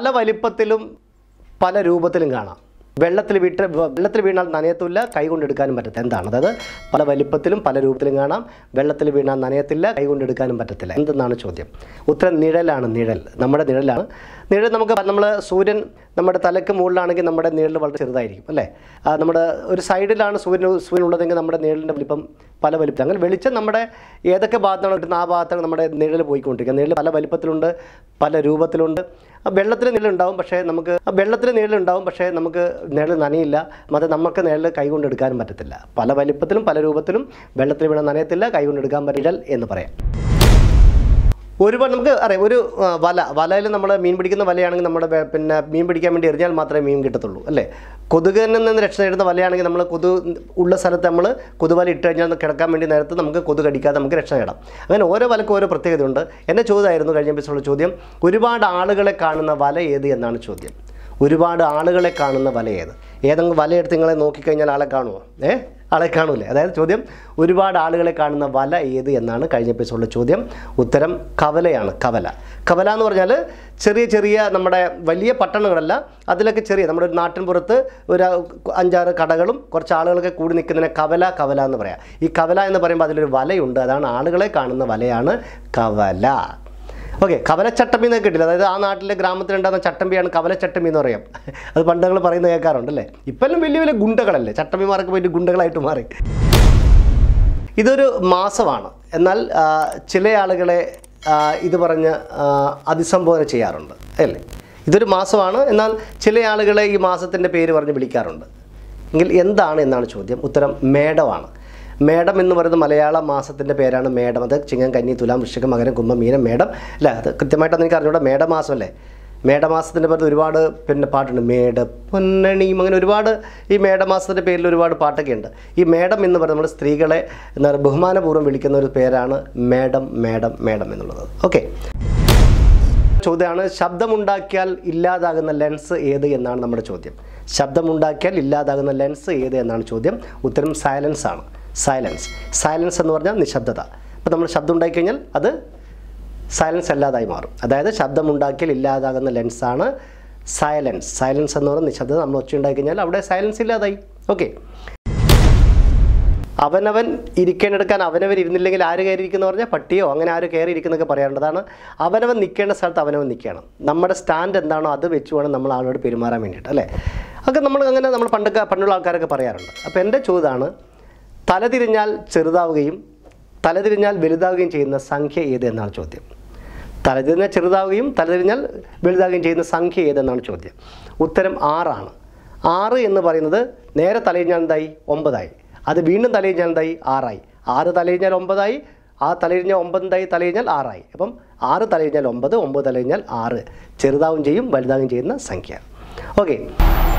വലിപ്പത്തിലും പല രൂപത്തിലും കാണാം വെള്ളത്തിൽ വീട്ട് വെള്ളത്തിൽ വീണാൽ നനയത്തില്ല കൈ കൊണ്ടെടുക്കാനും പറ്റത്തില്ല എന്താണ് അതായത് പല വലിപ്പത്തിലും പല രൂപത്തിലും കാണാം വെള്ളത്തിൽ വീണാൽ നനയത്തില്ല കൈ കൊണ്ടെടുക്കാനും പറ്റത്തില്ല എന്തെന്നാണ് ചോദ്യം ഉത്തരം നിഴലാണ് നിഴൽ നമ്മുടെ നിഴലാണ് നിഴൽ നമുക്ക് നമ്മൾ സൂര്യൻ നമ്മുടെ തലയ്ക്ക് മുകളിലാണെങ്കിൽ നമ്മുടെ നിഴൽ വളരെ ചെറുതായിരിക്കും അല്ലേ ആ, നമ്മുടെ ഒരു സൈഡിലാണ് സൂര്യൻ സൂര്യൻ ഉള്ളതെങ്കിൽ നമ്മുടെ നിഴലിൻ്റെ വലിപ്പം പല വലിപ്പം അങ്ങനെ വെളിച്ചം നമ്മുടെ ഏതൊക്കെ ഭാഗത്താണ് കിട്ടുന്ന ആ ഭാഗത്താണ് നമ്മുടെ നിഴൽ പോയിക്കൊണ്ടിരിക്കുക നിഴൽ പല വലിപ്പത്തിലുണ്ട് പല രൂപത്തിലുണ്ട് ആ വെള്ളത്തിൽ നിഴലുണ്ടാവും പക്ഷേ നമുക്ക് ആ വെള്ളത്തിൽ നിഴലുണ്ടാവും പക്ഷേ നമുക്ക് നിഴൽ നനയില്ല അത് നമുക്ക് നിഴൽ കൈകൊണ്ട് എടുക്കാനും പറ്റത്തില്ല പല വലിപ്പത്തിലും പല രൂപത്തിലും വെള്ളത്തിൽ വീണ നനയത്തില്ല കൈകൊണ്ട് എടുക്കാൻ പറ്റില്ല എന്ന് പറയാം ഒരുപാട് നമുക്ക് അറിയാം ഒരു ആ, വല വലയിൽ നമ്മൾ മീൻ പിടിക്കുന്ന വലയാണെങ്കിൽ നമ്മുടെ വെ- പിന്നെ മീൻ പിടിക്കാൻ വേണ്ടി എറിഞ്ഞാൽ മാത്രമേ മീൻ കിട്ടത്തുള്ളൂ അല്ലേ കൊതുകിൽ നിന്ന് രക്ഷ നേടുന്ന വലയാണെങ്കിൽ നമ്മൾ കൊതു ഉള്ള സ്ഥലത്ത് നമ്മൾ കൊതുവല ഇട്ട് കഴിഞ്ഞാൽ കിടക്കാൻ വേണ്ടി നേരത്ത് നമുക്ക് കൊതു കടിക്കാതെ നമുക്ക് രക്ഷ നേടാം അങ്ങനെ ഓരോ വലക്കും ഓരോ പ്രത്യേകതയുണ്ട് എൻ്റെ ചോദ്യമായിരുന്നു കഴിഞ്ഞ എപ്പിസോഡിൽ ചോദ്യം ഒരുപാട് ആളുകളെ കാണുന്ന വല ഏത് എന്നാണ് ചോദ്യം ഒരുപാട് ആളുകളെ കാണുന്ന വല ഏത് ഏതെങ്കിലും വലയെടുത്ത് നിങ്ങളെ നോക്കിക്കഴിഞ്ഞാൽ ആളെ കാണുമോ ഏ ആളെ കാണൂലേ അതായത് ചോദ്യം ഒരുപാട് ആളുകളെ കാണുന്ന വല ഏത് എന്നാണ് കഴിഞ്ഞ എപ്പിസോഡിലെ ചോദ്യം ഉത്തരം കവലയാണ് കവല കവല എന്ന് പറഞ്ഞാൽ ചെറിയ ചെറിയ നമ്മുടെ വലിയ പട്ടണങ്ങളല്ല അതിലൊക്കെ ചെറിയ നമ്മുടെ ഒരു നാട്ടിൻ പുറത്ത് ഒരു അഞ്ചാറ് കടകളും കുറച്ച് ആളുകളൊക്കെ കൂടി നിൽക്കുന്നതിനെ കവല കവല എന്ന് പറയാം ഈ കവല എന്ന് പറയുമ്പോൾ അതിലൊരു വലയുണ്ട് അതാണ് ആളുകളെ കാണുന്ന വലയാണ് കവല ഓക്കെ കവലച്ചട്ടമ്പി എന്നൊക്കെ കിട്ടില്ല അതായത് ആ നാട്ടിലെ ഗ്രാമത്തിലുണ്ടാകുന്ന ചട്ടമ്പിയാണ് കവലച്ചട്ടമ്പി എന്ന് പറയാം അത് പണ്ട് നിങ്ങൾ പറയുന്നത് കേൾക്കാറുണ്ട് അല്ലേ ഇപ്പെല്ലാം വലിയ വലിയ ഗുണ്ടകളല്ലേ ചട്ടമ്പിമാരൊക്കെ വലിയ ഗുണ്ടകളായിട്ട് മാറി ഇതൊരു മാസമാണ് എന്നാൽ ആ, ചില ആളുകളെ ആ, ഇത് പറഞ്ഞ് ആ, അഭിസംബോധന ചെയ്യാറുണ്ട് അല്ലേ ഇതൊരു മാസമാണ് എന്നാൽ ചില ആളുകളെ ഈ മാസത്തിൻ്റെ പേര് പറഞ്ഞ് വിളിക്കാറുണ്ട് എങ്കിൽ എന്താണ് എന്നാണ് ചോദ്യം ഉത്തരം മേടമാണ് മേടം എന്ന് പറയുന്നത് മലയാള മാസത്തിൻ്റെ പേരാണ് മേടം അത് ചിങ്ങം കന്നി തുലാം വൃശ്ചികം മകരം കുംഭം മീനം മേടം അല്ല അത് കൃത്യമായിട്ടൊന്നും എനിക്ക് അറിഞ്ഞൂടെ മേടമാസമല്ലേ മേടമാസത്തിൻ്റെ പേരിൽ ഒരുപാട് പിന്നെ പാട്ടുണ്ട് മേട പൊന്നണിയും അങ്ങനെ ഒരുപാട് ഈ മേടമാസത്തിൻ്റെ പേരിൽ ഒരുപാട് പാട്ടൊക്കെ ഉണ്ട് ഈ മേടം എന്ന് പറയുന്നത് നമ്മൾ സ്ത്രീകളെ എന്താ പറയുക ബഹുമാനപൂർവ്വം വിളിക്കുന്ന ഒരു പേരാണ് മേടം മേടം മേടം എന്നുള്ളത് ഓക്കെ ചോദ്യമാണ് ശബ്ദമുണ്ടാക്കിയാൽ ഇല്ലാതാകുന്ന ലെൻസ് ഏത് എന്നാണ് നമ്മുടെ ചോദ്യം ശബ്ദമുണ്ടാക്കിയാൽ ഇല്ലാതാകുന്ന ലെൻസ് ഏത് എന്നാണ് ചോദ്യം ഉത്തരം സൈലൻസ് ആണ് സൈലൻസ് സൈലൻസ് എന്ന് പറഞ്ഞാൽ നിശബ്ദത അപ്പോൾ നമ്മൾ ശബ്ദം ഉണ്ടാക്കിക്കഴിഞ്ഞാൽ അത് സൈലൻസ് അല്ലാതായി മാറും അതായത് ശബ്ദമുണ്ടാക്കിയാൽ ഇല്ലാതാകുന്ന ലെൻസാണ് സൈലൻസ് സൈലൻസ് എന്ന് പറയുന്ന നിശബ്ദത നമ്മൾ ഒച്ച ഉണ്ടാക്കി കഴിഞ്ഞാൽ അവിടെ സൈലൻസ് ഇല്ലാതായി ഓക്കെ അവനവൻ ഇരിക്കേണ്ടെടുക്കാൻ അവനവൻ ഇരുന്നില്ലെങ്കിൽ ആര് കയറി ഇരിക്കുന്ന പറഞ്ഞാൽ പട്ടിയോ അങ്ങനെ ആര് കയറി ഇരിക്കുന്നൊക്കെ പറയാറുണ്ട് അതാണ് അവനവൻ നിൽക്കേണ്ട സ്ഥലത്ത് അവനവൻ നിൽക്കണം നമ്മുടെ സ്റ്റാൻഡ് എന്താണോ അത് വെച്ച് വേണം നമ്മൾ ആളോട് പെരുമാറാൻ വേണ്ടിയിട്ട് അല്ലേ ഒക്കെ നമ്മൾ അങ്ങനെ നമ്മൾ പണ്ടൊക്കെ പണ്ടുള്ള ആൾക്കാരൊക്കെ പറയാറുണ്ട് അപ്പോൾ എൻ്റെ ചോദ്യമാണ് തലതിരിഞ്ഞാൽ ചെറുതാവുകയും തലതിരിഞ്ഞാൽ വലുതാവുകയും ചെയ്യുന്ന സംഖ്യ ഏത് എന്നാണ് ചോദ്യം തലതിരിഞ്ഞാൽ ചെറുതാവുകയും തലതിരിഞ്ഞാൽ വലുതാവുകയും ചെയ്യുന്ന സംഖ്യ ഏതെന്നാണ് ചോദ്യം ഉത്തരം ആറാണ് ആറ് എന്ന് പറയുന്നത് നേരെ തലയിഞ്ഞാൽ എന്തായി ഒമ്പതായി അത് വീണ്ടും തലയിഞ്ഞാൽ എന്തായി ആറായി ആറ് തലയിഞ്ഞാൽ ഒമ്പതായി ആ തലയിഞ്ഞ ഒമ്പതായി തലയിഞ്ഞാൽ ആറായി അപ്പം ആറ് തലയിഞ്ഞാൽ ഒമ്പത് ഒമ്പത് തലയിഞ്ഞാൽ ആറ് ചെറുതാവും ചെയ്യും വലുതാവുകയും ചെയ്യുന്ന സംഖ്യ ഓക്കെ